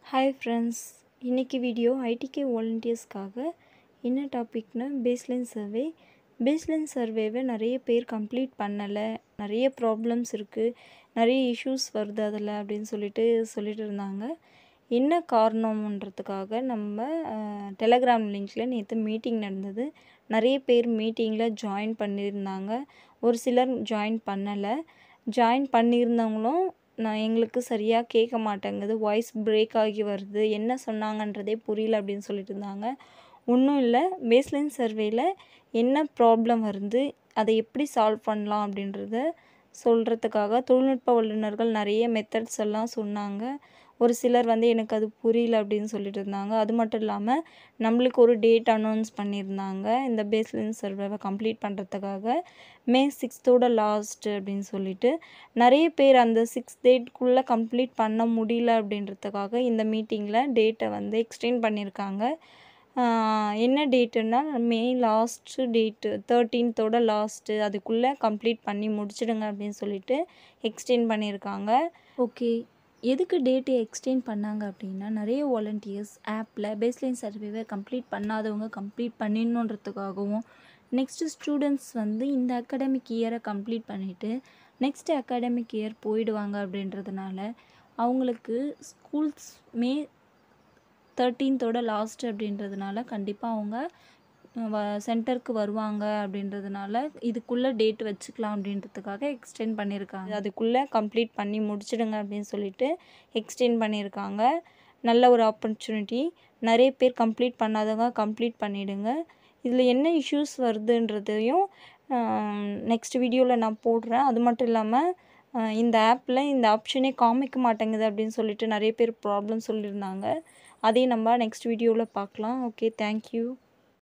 hi friends இன்றைக்கி video IDK வாலண்டியர்ஸ்க்காக என்ன டாபிக்னா பேஸ்லைன் சர்வே பேஸ்லைன் சர்வேவை நிறைய பேர் கம்ப்ளீட் பண்ணலை நிறைய ப்ராப்ளம்ஸ் இருக்குது நிறைய இஷ்யூஸ் வருது அதில் அப்படின்னு சொல்லிட்டு சொல்லிட்டு இருந்தாங்க என்ன காரணம்ன்றதுக்காக நம்ம டெலகிராம் லிங்க்கில் நேற்று மீட்டிங் நடந்தது நிறைய பேர் மீட்டிங்கில் ஜாயின் பண்ணியிருந்தாங்க ஒரு சிலர் ஜாயின் பண்ணலை ஜாயின் பண்ணியிருந்தவங்களும் நான் எங்களுக்கு சரியாக கேட்க மாட்டேங்குது வாய்ஸ் பிரேக் ஆகி வருது என்ன சொன்னாங்கன்றதே புரியல அப்படின்னு சொல்லிட்டு இருந்தாங்க ஒன்றும் இல்லை பேஸ்லைன் சர்வேயில் என்ன ப்ராப்ளம் வருது அதை எப்படி சால்வ் பண்ணலாம் அப்படின்றத சொல்கிறதுக்காக தொழில்நுட்ப வல்லுநர்கள் நிறைய மெத்தட்ஸ் எல்லாம் சொன்னாங்க ஒரு சிலர் வந்து எனக்கு அது புரியல அப்படின்னு சொல்லிட்டு இருந்தாங்க அது மட்டும் இல்லாமல் நம்மளுக்கு ஒரு டேட் அனௌன்ஸ் பண்ணியிருந்தாங்க இந்த பேஸ்லைன் சர்வேவை கம்ப்ளீட் பண்ணுறதுக்காக மே சிக்ஸ்த்தோட லாஸ்ட்டு அப்படின்னு சொல்லிட்டு நிறைய பேர் அந்த சிக்ஸ் டேட்குள்ளே கம்ப்ளீட் பண்ண முடியல அப்படின்றதுக்காக இந்த மீட்டிங்கில் டேட்டை வந்து எக்ஸ்டெண்ட் பண்ணியிருக்காங்க என்ன டேட்டுன்னா மே லாஸ்ட்டு டேட்டு தேர்ட்டீன்த்தோட லாஸ்ட்டு அதுக்குள்ளே கம்ப்ளீட் பண்ணி முடிச்சிடுங்க அப்படின்னு சொல்லிட்டு எக்ஸ்டெண்ட் பண்ணியிருக்காங்க ஓகே எதுக்கு டேட்டை எக்ஸ்டெண்ட் பண்ணாங்க அப்படின்னா நிறைய வாலண்டியர்ஸ் ஆப்பில் பேஸ்லைன் சர்வேவை கம்ப்ளீட் பண்ணாதவங்க கம்ப்ளீட் பண்ணிடணுன்றதுக்காகவும் நெக்ஸ்ட்டு ஸ்டூடெண்ட்ஸ் வந்து இந்த அகாடமிக் இயரை கம்ப்ளீட் பண்ணிவிட்டு நெக்ஸ்ட் அகாடமிக் இயர் போயிடுவாங்க அப்படின்றதுனால அவங்களுக்கு ஸ்கூல்ஸ் மே தேர்ட்டீன்த்தோட லாஸ்ட் அப்படின்றதுனால கண்டிப்பாக அவங்க வ சென்டருக்கு வருவாங்க அப்படின்றதுனால இதுக்குள்ளே டேட் வச்சுக்கலாம் அப்படின்றதுக்காக எக்ஸ்டெண்ட் பண்ணியிருக்காங்க அதுக்குள்ளே கம்ப்ளீட் பண்ணி முடிச்சிடுங்க அப்படின்னு சொல்லிட்டு எக்ஸ்டெண்ட் பண்ணியிருக்காங்க நல்ல ஒரு ஆப்பர்ச்சுனிட்டி நிறைய பேர் கம்ப்ளீட் பண்ணாதவங்க கம்ப்ளீட் பண்ணிவிடுங்க இதில் என்ன இஷ்யூஸ் வருதுன்றதையும் நெக்ஸ்ட் வீடியோவில் நான் போடுறேன் அது மட்டும் இல்லாமல் இந்த ஆப்பில் இந்த ஆப்ஷனே காமிக்க மாட்டேங்குது அப்படின்னு சொல்லிட்டு நிறைய பேர் ப்ராப்ளம் சொல்லியிருந்தாங்க அதையும் நம்ம நெக்ஸ்ட் வீடியோவில் பார்க்கலாம் ஓகே தேங்க்யூ